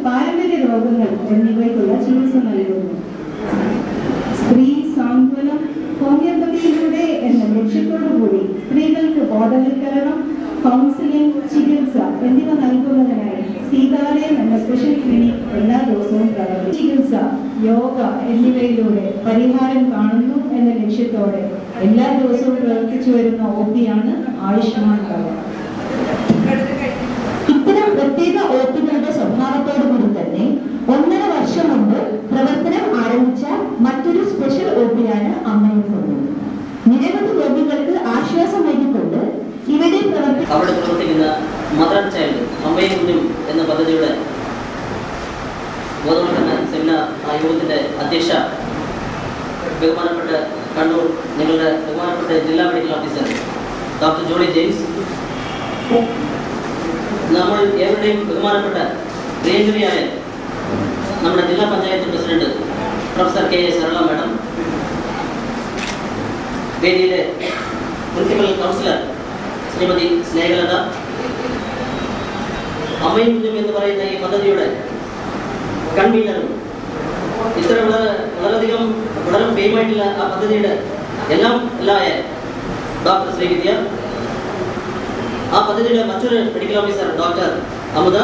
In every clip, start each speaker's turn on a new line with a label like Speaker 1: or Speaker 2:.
Speaker 1: പാരമ്പര്യ രോഗങ്ങൾ എന്നിവയ്ക്കുള്ള ചികിത്സ നൽകുന്നു സ്ത്രീ സാന്ത്വനം ഹോമിയോപ്പതിയിലൂടെ എന്ന ലക്ഷ്യത്തോടുകൂടി സ്ത്രീകൾക്ക് ബോധവൽക്കരണം കൗൺസിലിംഗ് ചികിത്സ എന്നിവ നൽകുന്നതിനായി സീതാലയം എന്ന സ്പെഷ്യൽ ക്ലിനിക് എല്ലാ ദിവസവും പ്രവർത്തിക്കും ചികിത്സ യോഗ എന്നിവയിലൂടെ പരിഹാരം കാണുന്നു എന്ന ലക്ഷ്യത്തോടെ എല്ലാ ദിവസവും പ്രവർത്തിച്ചു വരുന്ന ഒ പിയാണ് ആയുഷ്മാൻ ഭവ
Speaker 2: ഇത്തരം പ്രത്യേക ഓപ്പികളുടെ സ്വഭാവത്തോടുകൂടി തന്നെ ഒന്നര വർഷം മുമ്പ് പ്രവർത്തനം ആരംഭിച്ച മറ്റൊരു സ്പെഷ്യൽ ഓപ്പിയാണ് അമ്മയും കുഞ്ഞും നിരവധി രോഗികൾക്ക് ആശ്വാസമേകിക്കൊണ്ട് ഇവിടെ പ്രവർത്തി
Speaker 3: അവിടെ പ്രവർത്തിക്കുന്ന മദർ ആൻഡ് ചൈൽഡ് അമ്മയും കുഞ്ഞും എന്ന പദ്ധതിയുടെ ബോധവൽക്കരണ സെമിനാർ ആ യോഗത്തിൻ്റെ അധ്യക്ഷ ബഹുമാനപ്പെട്ട കണ്ണൂർ ഞങ്ങളുടെ ബഹുമാനപ്പെട്ട ജില്ലാ medical officer doctor Jolly James നമ്മൾ ഏവരുടെയും ബഹുമാനപ്പെട്ട പ്രിയങ്കരിയായ നമ്മുടെ ജില്ലാ panchayat president professor K A Sarala madam വേദിയിലെ പ്രിൻസിപ്പൽ കൗൺസിലർ ശ്രീമതി സ്നേഹലത അമ്മയും കുഞ്ഞും എന്ന് പറയുന്ന ഈ പദ്ധതിയുടെ കൺവീനറും ഇത്ര വളരെ വളരെയധികം വളരെ ഫെയിമായിട്ടുള്ള ആ പദ്ധതിയുടെ എല്ലാം എല്ലായ ഡോക്ടർ ശ്രീവിദ്യ ആ പദ്ധതിയുടെ മറ്റൊരു മെഡിക്കൽ ഓഫീസർ ഡോക്ടർ അമുദ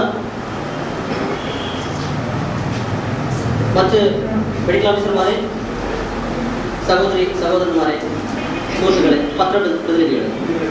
Speaker 3: മറ്റ് മെഡിക്കൽ ഓഫീസർമാരെ സഹോദരി സഹോദരന്മാരെ സുഹൃത്തുക്കളെ പത്ര പ്രതിനിധികളെ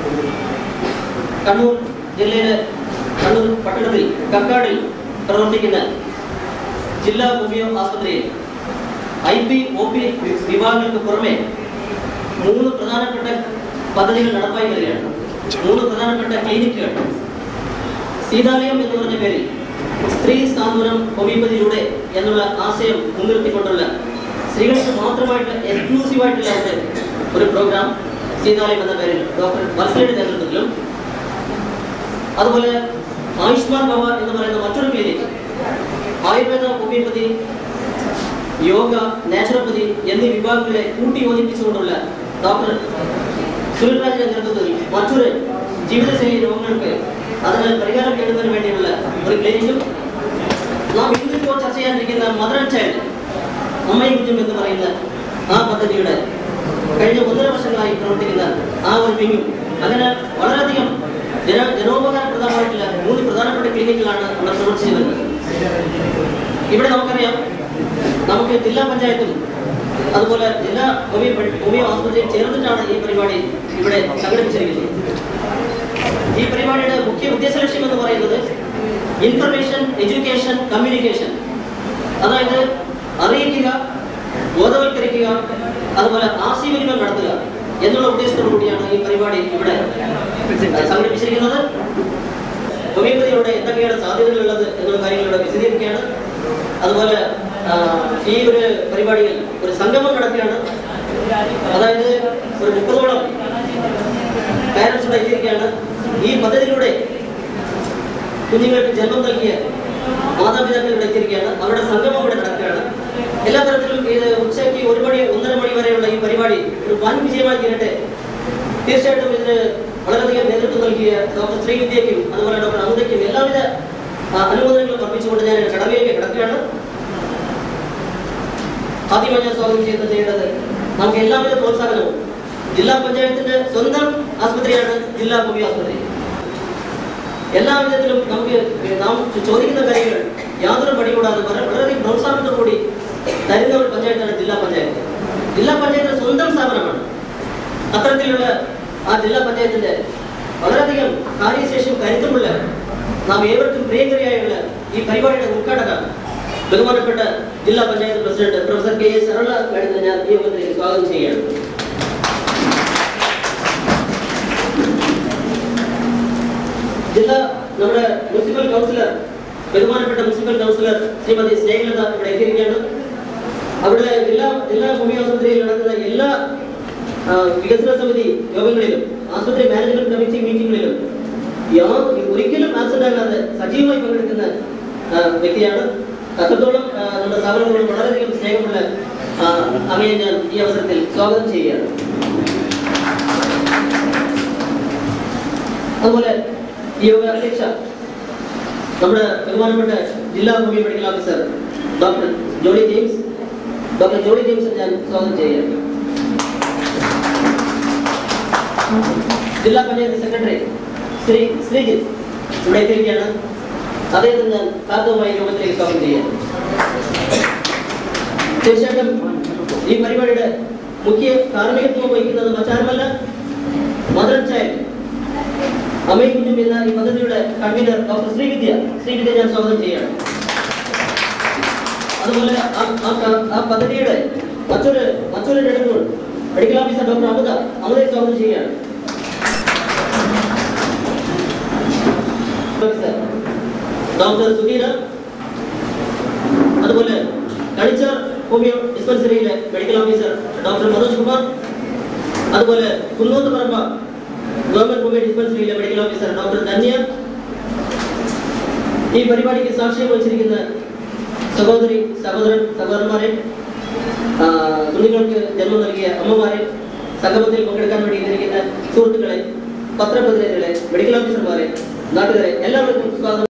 Speaker 3: കണ്ണൂർ ജില്ലയിലെ കണ്ണൂർ പട്ടണത്തിൽ കക്കാടിൽ പ്രവർത്തിക്കുന്ന ജില്ലാ ഹോമിയോ ആസ്പത്രിയിൽ ഐ പി ഒ പി വിഭാഗങ്ങൾക്ക് പുറമെ മൂന്ന് പ്രധാനപ്പെട്ട പദ്ധതികൾ നടപ്പായി വരികയാണ് മൂന്ന് പ്രധാനപ്പെട്ട ക്ലിനിക്കുകൾ സീതാലയം എന്ന് പറഞ്ഞ പേരിൽ സ്ത്രീ സാന്ത്വനം ഹോമിയോപ്പതിയിലൂടെ എന്നുള്ള ആശയം മുൻനിർത്തിക്കൊണ്ടുള്ള സ്ത്രീകൾക്ക് മാത്രമായിട്ട് എക്സ്ക്ലൂസീവായിട്ടുള്ള ഒരു ഒരു പ്രോഗ്രാം സീതാലയം എന്ന പേരിൽ ഡോക്ടർ വത്സലയുടെ നേതൃത്വത്തിലും അതുപോലെ ആയുഷ്മാൻ ഭവ എന്ന് പറയുന്ന മറ്റൊരു clinic Ayurveda homeopathy yoga naturopathy എന്നീ വിഭാഗങ്ങളെ കൂട്ടി യോജിപ്പിച്ചുകൊണ്ടുള്ള ഡോക്ടർ സുനിൽ രാജിന്റെ നേതൃത്വത്തിൽ മറ്റൊരു ജീവിതശൈലി രോഗങ്ങൾക്ക് അതിന് പരിഹാരം നേടുന്നതിന് വേണ്ടിയുള്ള ഒരു ക്ലിനിക്കും നാം ഇന്ന് ഇപ്പോൾ ചർച്ച ചെയ്യാനിരിക്കുന്ന മദർ ആൻഡ് ചൈൽഡ് അമ്മയും കുഞ്ഞും എന്ന് പറയുന്ന ആ പദ്ധതിയുടെ കഴിഞ്ഞ ഒന്നര വർഷങ്ങളായി പ്രവർത്തിക്കുന്ന ആ ഒരു വിങ്ങും അങ്ങനെ വളരെയധികം ജന ജനോപകാരപ്രദമായിട്ടുള്ള മൂന്ന് പ്രധാനപ്പെട്ട ക്ലിനിക്കുകളാണ് ഇവിടെ പ്രവർത്തിച്ചു വരുന്നത് ഇവിടെ നമുക്കറിയാം നമുക്ക് ജില്ലാ പഞ്ചായത്തും അതുപോലെ ജില്ലാ ഹോമിയോ ഹോമിയോ ആസ്പത്രിയും ചേർന്നിട്ടാണ് ഈ പരിപാടി ഇവിടെ സംഘടിപ്പിച്ചിരിക്കുന്നത് ഈ പരിപാടിയുടെ മുഖ്യ ഉദ്ദേശ ലക്ഷ്യം എന്ന് പറയുന്നത് ഇൻഫർമേഷൻ എഡ്യൂക്കേഷൻ കമ്മ്യൂണിക്കേഷൻ അതായത് അറിയിക്കുക ബോധവൽക്കരിക്കുക അതുപോലെ ആശയവിനിമയം നടത്തുക എന്നുള്ള ഉദ്ദേശത്തോടു കൂടിയാണ് ഈ പരിപാടി ഇവിടെ സംഘടിപ്പിച്ചിരിക്കുന്നത് ഹോമിയോപ്പതിയുടെ എന്തൊക്കെയാണ് സാധ്യതകളുള്ളത് എന്നുള്ള കാര്യങ്ങൾ ഇവിടെ വിശദീകരിക്കുകയാണ് അതുപോലെ ആ, ഈ ഒരു പരിപാടിയിൽ ഒരു സംഗമം നടക്കുകയാണ് അതായത് ഒരു മുപ്പതോളം പാരൻസ് ഇവിടെ എത്തിയിരിക്കുകയാണ് ഈ പദ്ധതിയിലൂടെ കുഞ്ഞുങ്ങൾക്ക് ജന്മം നൽകിയ മാതാപിതാക്കൾ ഇവിടെ എത്തിയിരിക്കുകയാണ് അവരുടെ സംഗമം ഇവിടെ നടക്കുകയാണ് എല്ലാ തരത്തിലും ഇത് ഉച്ചയ്ക്ക് ഒരു മണി ഒന്നര മണി വരെയുള്ള ഈ പരിപാടി ഒരു വൻ വിജയമായി തീരട്ടെ തീർച്ചയായിട്ടും ഇതിന് വളരെയധികം നേതൃത്വം നൽകിയ ഡോക്ടർ ശ്രീവിദ്യയ്ക്കും അതുപോലെ ഡോക്ടർ അമുദയ്ക്കും എല്ലാവിധ ആ, അനുമോദനങ്ങളും അർപ്പിച്ചുകൊണ്ട് ഞാൻ എൻ്റെ കടമയിലേക്ക് കിടക്കുകയാണ് ആദ്യമായി ഞാൻ സ്വാഗതം ചെയ്യുന്നത് ചെയ്യേണ്ടത് നമുക്ക് എല്ലാവിധ പ്രോത്സാഹനവും ജില്ലാ പഞ്ചായത്തിന്റെ സ്വന്തം ആസ്പത്രിയാണ് ജില്ലാ ഹോമിയോ ആസ്പത്രി എല്ലാ വിധത്തിലും നമുക്ക് നാം ചോദിക്കുന്ന കാര്യങ്ങൾ യാതൊരു പണി കൂടാതെ വളരെ വളരെയധികം പ്രോത്സാഹനത്തോടു കൂടി തരുന്ന ഒരു പഞ്ചായത്താണ് ജില്ലാ പഞ്ചായത്ത് ജില്ലാ പഞ്ചായത്തിന്റെ സ്വന്തം സ്ഥാപനമാണ് അത്തരത്തിലുള്ള ആ ജില്ലാ പഞ്ചായത്തിന്റെ വളരെയധികം കാര്യശേഷിയും കരുത്തുമുള്ള നാം ഏവർക്കും പ്രിയങ്കരിയായുള്ള ഈ പരിപാടിയുടെ ഉദ്ഘാടക ബഹുമാനപ്പെട്ട ജില്ലാ panchayat president professor K S Sarala മാഡത്തിനെ ഞാൻ ഈ യോഗത്തിലേക്ക് സ്വാഗതം ചെയ്യുകയാണ് ജില്ലാ നമ്മുടെ മുനിസിപ്പൽ കൗൺസിലർ ബഹുമാനപ്പെട്ട മുനിസിപ്പൽ കൗൺസിലർ ശ്രീമതി സ്നേഹലത ഇവിടെ എത്തിയിരിക്കുകയാണ് അവിടെ ജില്ലാ ജില്ലാ ഭൂമി ആശുപത്രിയിൽ നടക്കുന്ന എല്ലാ ആ, വികസന സമിതി യോഗങ്ങളിലും ആശുപത്രി മാനേജ്മെന്റ് കമ്മിറ്റി മീറ്റിംഗുകളിലും യാ- ഒരിക്കലും ആബ്സെന്റ് ആകാതെ സജീവമായി പങ്കെടുക്കുന്ന ആ, വ്യക്തിയാണ് അത്രത്തോളം ആ, നമ്മുടെ സ്ഥാപനങ്ങളോട് വളരെയധികം സ്നേഹമുള്ള ആ, അങ്ങയെ ഞാൻ ഈ അവസരത്തിൽ സ്വാഗതം ചെയ്യുകയാണ് അതുപോലെ ഈ യോഗ അധ്യക്ഷ നമ്മുടെ ബഹുമാനപ്പെട്ട ജില്ലാ homeo medical officer doctor Jolly James doctor Jolly James ഞാൻ സ്വാഗതം ചെയ്യുകയാണ് ജില്ലാ പഞ്ചായത്ത് സെക്രട്ടറി ശ്രീ ശ്രീജിത്ത് ഇവിടെ എത്തിയിരിക്കുകയാണ് അദ്ദേഹത്തെ ഞാൻ കാർത്തവുമായി യോഗത്തിലേക്ക് സ്വാഗതം ചെയ്യാം തീർച്ചയായിട്ടും ഈ പരിപാടിയുടെ മുഖ്യ കാർമ്മികത്വം വഹിക്കുന്നത് മറ്റാരുമല്ല മദർ ചൈൽഡ് അമ്മയും കുഞ്ഞും എന്ന ഈ പദ്ധതിയുടെ കൺവീനർ ഡോക്ടർ ശ്രീവിദ്യ ശ്രീവിദ്യ ഞാൻ സ്വാഗതം ചെയ്യുകയാണ് അതുപോലെ ആ- ആ ക- ആ പദ്ധതിയുടെ മറ്റൊരു മറ്റൊരു ഇടങ്ങൾ മെഡിക്കൽ ഓഫീസർ ഡോക്ടർ അമൃത അമൃതയെ സ്വാഗതം ചെയ്യുകയാണ് ഓഫീസർ ഡോക്ടർ സുധീര അതുപോലെ കളിച്ചാർ ഹോമിയോ ഡിസ്പെൻസറിയിലെ medical officer doctor Manoj Kumar അതുപോലെ കുന്നോത്ത് പറമ്പ ഗവൺമെന്റ് ഹോമിയോ ഡിസ്പെൻസറിയിലെ മെഡിക്കൽ ഓഫീസർ ഡോക്ടർ ധന്യ ഈ പരിപാടിക്ക് സാക്ഷ്യം വഹിച്ചിരിക്കുന്ന സഹോദരി സഹോദരൻ സഹോദരന്മാരെ ആ, കുഞ്ഞുങ്ങൾക്ക് ജന്മം നൽകിയ അമ്മമാരെ സംഗമത്തിൽ പങ്കെടുക്കാൻ വേണ്ടി ഇരിക്കുന്ന സുഹൃത്തുക്കളെ പത്രപ്രതിനിധികളെ മെഡിക്കൽ ഓഫീസർമാരെ നാട്ടുകാരെ എല്ലാവർക്കും സ്വാഗതം